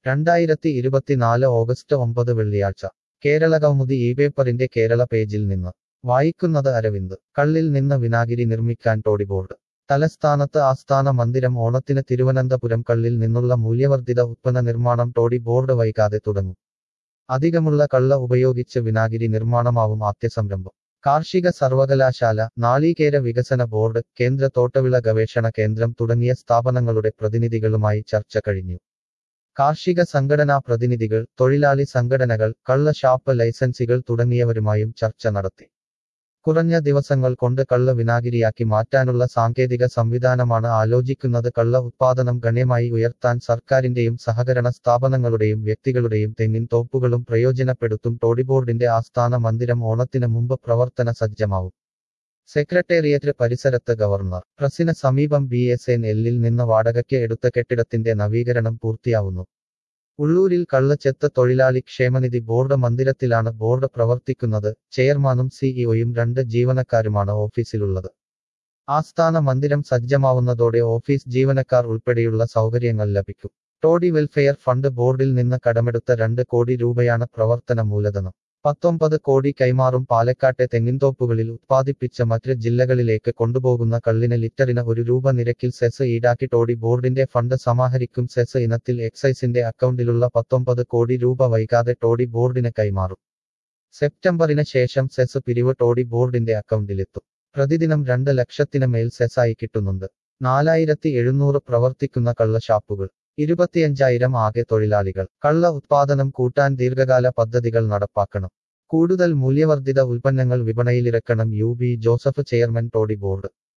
രണ്ടായിരത്തി ഇരുപത്തിനാല് ഓഗസ്റ്റ് ഒമ്പത് വെള്ളിയാഴ്ച കേരള കൗമുദി ഈ പേപ്പറിന്റെ കേരള പേജിൽ നിന്ന് വായിക്കുന്നത് അരവിന്ദ് കള്ളിൽ നിന്ന് വിനാഗിരി നിർമ്മിക്കാൻ ടോഡി ബോർഡ് തലസ്ഥാനത്ത് ആസ്ഥാന മന്ദിരം ഓണത്തിന് തിരുവനന്തപുരം കള്ളിൽ നിന്നുള്ള മൂല്യവർദ്ധിത ഉത്പന്ന നിർമ്മാണം ടോഡി ബോർഡ് വൈകാതെ തുടങ്ങും അധികമുള്ള കള്ള ഉപയോഗിച്ച് വിനാഗിരി നിർമ്മാണമാവും ആദ്യ സംരംഭം കാർഷിക സർവകലാശാല നാളികേര വികസന ബോർഡ് കേന്ദ്ര തോട്ടവിള ഗവേഷണ കേന്ദ്രം തുടങ്ങിയ സ്ഥാപനങ്ങളുടെ പ്രതിനിധികളുമായി ചർച്ച കഴിഞ്ഞു കാർഷിക സംഘടനാ പ്രതിനിധികൾ തൊഴിലാളി സംഘടനകൾ കള്ള ഷാപ്പ് ലൈസൻസികൾ തുടങ്ങിയവരുമായും ചർച്ച നടത്തി കുറഞ്ഞ ദിവസങ്ങൾ കൊണ്ട് കള്ള വിനാഗിരിയാക്കി മാറ്റാനുള്ള സാങ്കേതിക സംവിധാനമാണ് ആലോചിക്കുന്നത് കള്ള ഉത്പാദനം ഗണ്യമായി ഉയർത്താൻ സർക്കാരിന്റെയും സഹകരണ സ്ഥാപനങ്ങളുടെയും വ്യക്തികളുടെയും തെങ്ങിൻ തോപ്പുകളും പ്രയോജനപ്പെടുത്തും ടോഡിബോർഡിന്റെ ആസ്ഥാന മന്ദിരം ഓണത്തിന് മുമ്പ് പ്രവർത്തന സജ്ജമാവും സെക്രട്ടേറിയറ്റ് പരിസരത്ത് ഗവർണർ പ്രസിന് സമീപം ബി എസ് എൻ എല്ലിൽ നിന്ന് വാടകയ്ക്ക് എടുത്ത കെട്ടിടത്തിന്റെ നവീകരണം പൂർത്തിയാവുന്നു ഉള്ളൂരിൽ കള്ളച്ചെത്ത് തൊഴിലാളി ക്ഷേമനിധി ബോർഡ് മന്ദിരത്തിലാണ് ബോർഡ് പ്രവർത്തിക്കുന്നത് ചെയർമാനും സിഇഒയും രണ്ട് ജീവനക്കാരുമാണ് ഓഫീസിലുള്ളത് ആസ്ഥാന മന്ദിരം സജ്ജമാവുന്നതോടെ ഓഫീസ് ജീവനക്കാർ ഉൾപ്പെടെയുള്ള സൗകര്യങ്ങൾ ലഭിക്കും ടോഡി വെൽഫെയർ ഫണ്ട് ബോർഡിൽ നിന്ന് കടമെടുത്ത രണ്ട് കോടി രൂപയാണ് പ്രവർത്തന മൂലധനം പത്തൊമ്പത് കോടി കൈമാറും പാലക്കാട്ടെ തെങ്ങിൻതോപ്പുകളിൽ ഉത്പാദിപ്പിച്ച മറ്റ് ജില്ലകളിലേക്ക് കൊണ്ടുപോകുന്ന കള്ളിന് ലിറ്ററിന് ഒരു രൂപ നിരക്കിൽ സെസ് ഈടാക്കി ടോഡി ബോർഡിന്റെ ഫണ്ട് സമാഹരിക്കും സെസ് ഇനത്തിൽ എക്സൈസിന്റെ അക്കൗണ്ടിലുള്ള പത്തൊമ്പത് കോടി രൂപ വൈകാതെ ടോഡി ബോർഡിന് കൈമാറും സെപ്റ്റംബറിന് ശേഷം സെസ് പിരിവ് ടോഡി ബോർഡിന്റെ അക്കൗണ്ടിലെത്തും പ്രതിദിനം രണ്ട് ലക്ഷത്തിന് മേൽ സെസ്സായി കിട്ടുന്നുണ്ട് നാലായിരത്തി എഴുന്നൂറ് പ്രവർത്തിക്കുന്ന കള്ളഷാപ്പുകൾ ഇരുപത്തിയഞ്ചായിരം ആകെ തൊഴിലാളികൾ കള്ള ഉത്പാദനം കൂട്ടാൻ ദീർഘകാല പദ്ധതികൾ നടപ്പാക്കണം കൂടുതൽ മൂല്യവർദ്ധിത ഉൽപ്പന്നങ്ങൾ വിപണയിലിറക്കണം U B Joseph chairman toddy board